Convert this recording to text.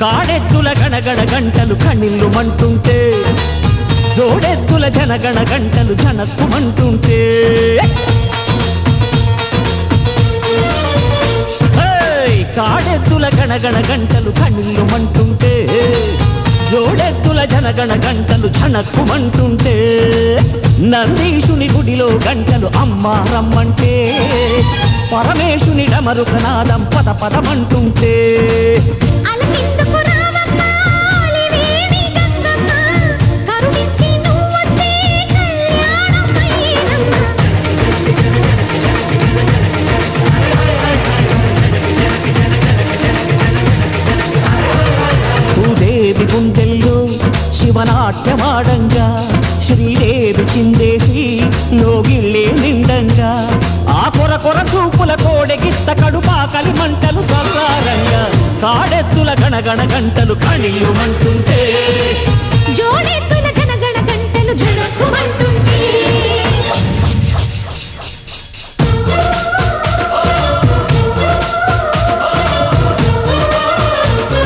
కాడెత్తుల గణగణ గంటలు కణిల్లు మంటుంటే జోడెత్తుల జనగణ గంటలు జనక్కుమంటుంటే హేయ్! కాడెత్తుల గణగణ గంటలు కణిల్లు మంటుంటే జోడెత్తుల జనగణ గంటలు జనక్కుమంటుంటే నందీశుని గుడిలో గంటలు అమ్మ రమ్మంటే పరమేశుని డమరుకనాదం పద పదమంటుంటే అలకిందుకు రావమ్మా అలివేణి గంగమ్మ కరుణించి నువ్వొస్తే కళ్యాణం అయ్యేనమ్మా భూదేవి గుండెల్లో శివనాట్యమాడంగా శ్రీదేవి చిందేసి లోగిళ్ళే నిండంగా ఆ కొర కొర చూపుల కోడెగిత్త కడుపా కలిమంటలు చల్లారంగా కాడెత్తుల గణగణ గంటలు కణిలు మంటుంటే